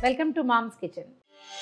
welcome to mom's kitchen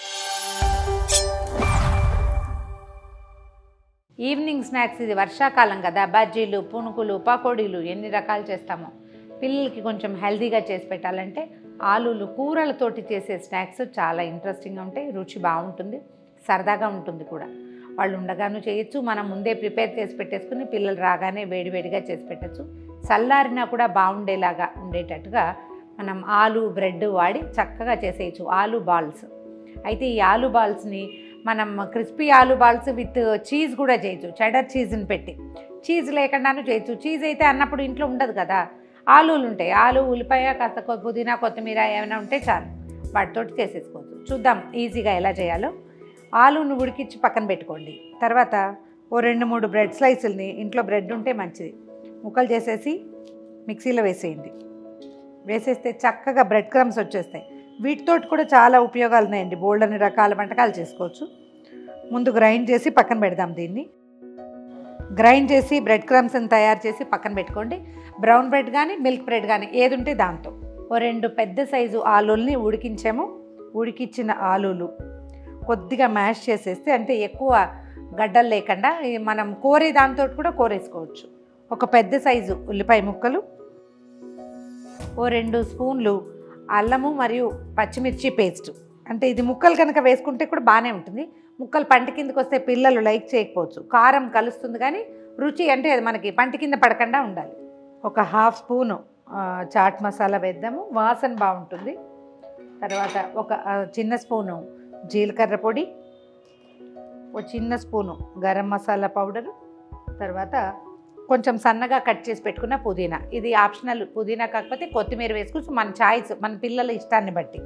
evening snacks ఇది వర్షాకాలం కదా బజ్జీలు పునుకులు పకోడీలు ఎన్ని రకాలు చేస్తామో పిల్లలకి కొంచెం హెల్తీగా చేసి పెట్టాలంటే ఆలులు కూరలతోటి చేసే స్నాక్స్ చాలా ఇంట్రెస్టింగ్గా ఉంటాయి రుచి బాగుంటుంది సరదాగా ఉంటుంది కూడా వాళ్ళు ఉండగాను చేయొచ్చు మనం ముందే ప్రిపేర్ చేసి పెట్టేసుకుని పిల్లలు రాగానే వేడివేడిగా చేసి పెట్టచ్చు చల్లారినా కూడా బాగుండేలాగా ఉండేటట్టుగా మనం ఆలు బ్రెడ్ వాడి చక్కగా చేసేయచ్చు ఆలు బాల్స్ అయితే ఈ ఆలు బాల్స్ని మనం క్రిస్పీ ఆలు బాల్స్ విత్ చీజ్ కూడా చేయొచ్చు చెడర్ చీజ్ని పెట్టి చీజ్ లేకుండాను చేయొచ్చు చీజ్ అయితే అన్నప్పుడు ఇంట్లో ఉండదు కదా ఆలులు ఉంటాయి ఆలు ఉల్లిపాయ కాస్త కొ- పుదీనా కొత్తిమీర ఏమైనా ఉంటే చాలు వాటితోటి చేసేసుకోవచ్చు చూద్దాం ఈజీగా ఎలా చేయాలో ఆలును ఉడికించి పక్కన పెట్టుకోండి తర్వాత ఓ రెండు మూడు బ్రెడ్ స్లైసుల్ని ఇంట్లో బ్రెడ్ ఉంటే మంచిది ముక్కలు చేసేసి మిక్సీలో వేసేయండి వేసేస్తే చక్కగా బ్రెడ్ క్రమ్స్ వచ్చేస్తాయి వీటితోటి కూడా చాలా ఉపయోగాలు ఉన్నాయండి బోల్డ్ అన్ని రకాల వంటకాలు చేసుకోవచ్చు ముందు గ్రైండ్ చేసి పక్కన పెడదాం దీన్ని గ్రైండ్ చేసి బ్రెడ్ క్రమ్స్ని తయారు చేసి పక్కన పెట్టుకోండి బ్రౌన్ బ్రెడ్ కానీ మిల్క్ బ్రెడ్ కానీ ఏది ఉంటే దాంతో ఓ రెండు పెద్ద సైజు ఆలుల్ని ఉడికించాము ఉడికిచ్చిన ఆలులు కొద్దిగా మ్యాష్ చేసేస్తే అంటే ఎక్కువ గడ్డలు లేకుండా ఈ మనం కోరే దాంతో కూడా కోరేసుకోవచ్చు ఒక పెద్ద సైజు ఉల్లిపాయ ముక్కలు ఓ రెండు స్పూన్లు అల్లము మరియు పచ్చిమిర్చి పేస్ట్ అంటే ఇది ముక్కలు కనుక వేసుకుంటే కూడా బాగానే ఉంటుంది ముక్కలు పంట కిందకి వస్తే పిల్లలు లైక్ చేయకపోవచ్చు కారం కలుస్తుంది కానీ రుచి అంటే అది మనకి పంట కింద పడకుండా ఉండాలి ఒక హాఫ్ స్పూను ఆ, చాట్ మసాలా వేద్దాము వాసన బాగుంటుంది తర్వాత ఒక ఆ, చిన్న స్పూను జీలకర్ర పొడి ఒక చిన్న స్పూను గరం మసాలా పౌడరు తర్వాత కొంచెం సన్నగా కట్ చేసి పెట్టుకున్న పుదీనా ఇది ఆప్షనల్ పుదీనా కాకపోతే కొత్తిమీర వేసుకోవచ్చు మన చాయిస్ మన పిల్లల ఇష్టాన్ని బట్టి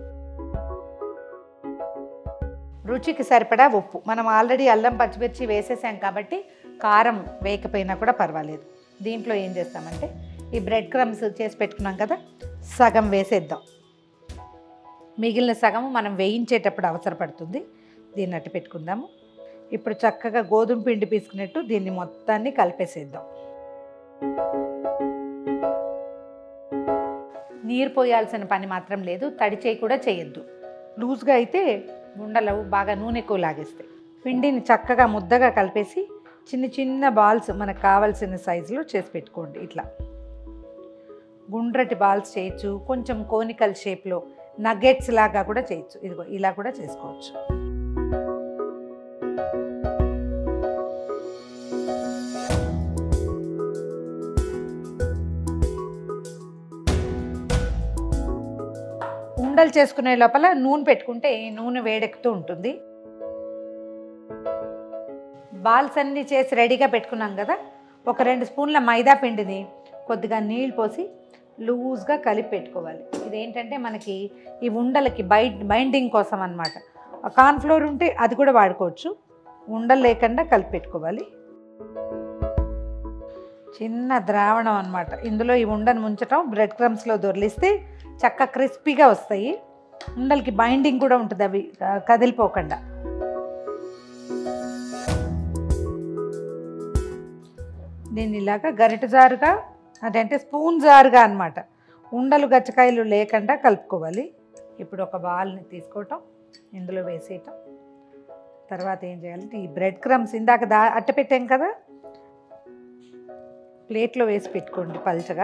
రుచికి సరిపడా ఉప్పు మనం ఆల్రెడీ అల్లం పచ్చిమిర్చి వేసేసాం కాబట్టి కారం వేయకపోయినా కూడా పర్వాలేదు దీంట్లో ఏం చేస్తామంటే ఈ బ్రెడ్ క్రమ్స్ చేసి పెట్టుకున్నాం కదా సగం వేసేద్దాం మిగిలిన సగం మనం వేయించేటప్పుడు అవసరపడుతుంది దీన్ని అట్టు పెట్టుకుందాము ఇప్పుడు చక్కగా గోధుమ పిండి పీసుకున్నట్టు దీన్ని మొత్తాన్ని కలిపేసేద్దాం నీరు పోయాల్సిన పని మాత్రం లేదు తడి చేయి కూడా చేయొద్దు లూజ్గా అయితే ఉండలు బాగా నూనె ఎక్కువ లాగేస్తాయి పిండిని చక్కగా ముద్దగా కలిపేసి చిన్న చిన్న బాల్స్ మనకు కావాల్సిన సైజులో చేసి పెట్టుకోండి ఇట్లా గుండ్రటి బాల్స్ చేయొచ్చు కొంచెం కోనికల్ షేప్లో నగెట్స్ లాగా కూడా చేయొచ్చు ఇదిగో ఇలా కూడా చేసుకోవచ్చు ఉండలు చేసుకునే లోపల నూనె పెట్టుకుంటే ఈ నూనె వేడెక్కుతూ ఉంటుంది బాల్స్ అన్నీ చేసి రెడీగా పెట్టుకున్నాం కదా ఒక రెండు స్పూన్ల మైదా పిండిని కొద్దిగా నీళ్ళు పోసి లూజ్గా కలిపి పెట్టుకోవాలి ఇదేంటంటే మనకి ఈ ఉండలకి బై బైండింగ్ కోసం అనమాట కార్న్ఫ్లోర్ ఉంటే అది కూడా వాడుకోవచ్చు ఉండలు లేకుండా కలిపి పెట్టుకోవాలి చిన్న ద్రావణం అనమాట ఇందులో ఈ ఉండను ముంచటం బ్రెడ్ క్రమ్స్లో దొరిలిస్తే చక్క క్రిస్పీగా వస్తాయి ఉండలకి బైండింగ్ కూడా ఉంటుంది అవి ఆ, కదిలిపోకుండా దీన్ని ఇలాగా గరిట జారుగా అదంటే స్పూన్ జారుగా అనమాట ఉండలు గచ్చకాయలు లేకుండా కలుపుకోవాలి ఇప్పుడు ఒక బాల్ని తీసుకోవటం ఇందులో వేసేయటం తర్వాత ఏం చేయాలంటే ఈ బ్రెడ్ క్రమ్స్ ఇందాక దా అట్ట పెట్టాం కదా ప్లేట్లో వేసి పెట్టుకోండి పల్చగా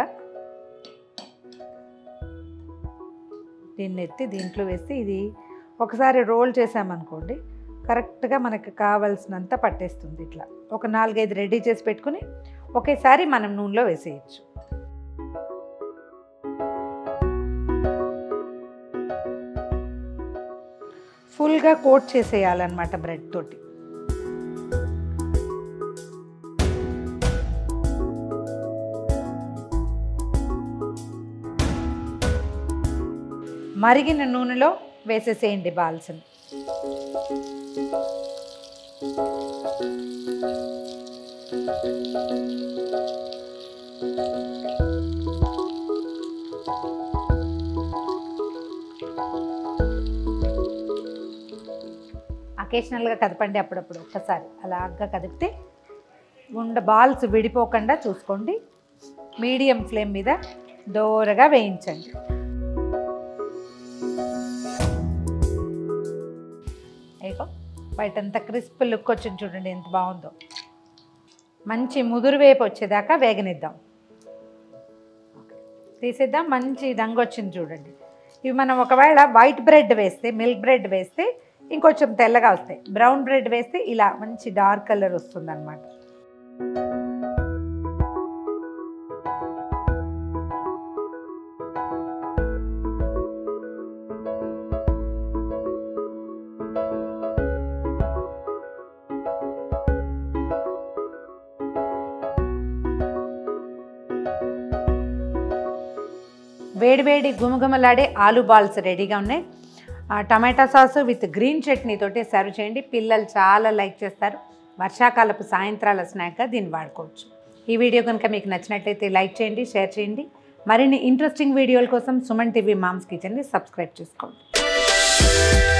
దీన్ని ఎత్తి దీంట్లో వేస్తే ఇది ఒకసారి రోల్ చేసామనుకోండి కరెక్ట్గా మనకు కావాల్సినంత పట్టేస్తుంది ఇట్లా ఒక నాలుగైదు రెడీ చేసి పెట్టుకుని ఒకేసారి మనం నూనెలో వేసేయచ్చు ఫుల్గా కోట్ చేసేయాలన్నమాట బ్రెడ్ తోటి మరిగిన నూనెలో వేసేసేయండి బాల్స్ని అకేషనల్గా కదపండి అప్పుడప్పుడు ఒక్కసారి అలాగా కదిపితే ఉండ బాల్స్ విడిపోకుండా చూసుకోండి మీడియం ఫ్లేమ్ మీద దోరగా వేయించండి బయటంతా క్రిస్ప్ లుక్ వచ్చింది చూడండి ఎంత బాగుందో మంచి ముదురు వేపు వచ్చేదాకా వేగనిద్దాం తీసేద్దాం మంచి రంగు వచ్చింది చూడండి ఇవి మనం ఒకవేళ వైట్ బ్రెడ్ వేస్తే మిల్క్ బ్రెడ్ వేస్తే ఇంకొంచెం తెల్లగా వస్తాయి బ్రౌన్ బ్రెడ్ వేస్తే ఇలా మంచి డార్క్ కలర్ వస్తుంది అనమాట వేడివేడి గుమగుమలాడే ఆలు బాల్స్ రెడీగా ఉన్నాయి ఆ tomato sauce with green chutney తోటి సర్వ్ చేయండి పిల్లలు చాలా లైక్ చేస్తారు వర్షాకాలపు సాయంత్రాల స్నాక్గా దీన్ని వాడుకోవచ్చు ఈ వీడియో కనుక మీకు నచ్చినట్లయితే లైక్ చేయండి షేర్ చేయండి మరిన్ని ఇంట్రెస్టింగ్ వీడియోల కోసం సుమన్ టీవీ మామ్స్ కిచెన్ని సబ్స్క్రైబ్ చేసుకోండి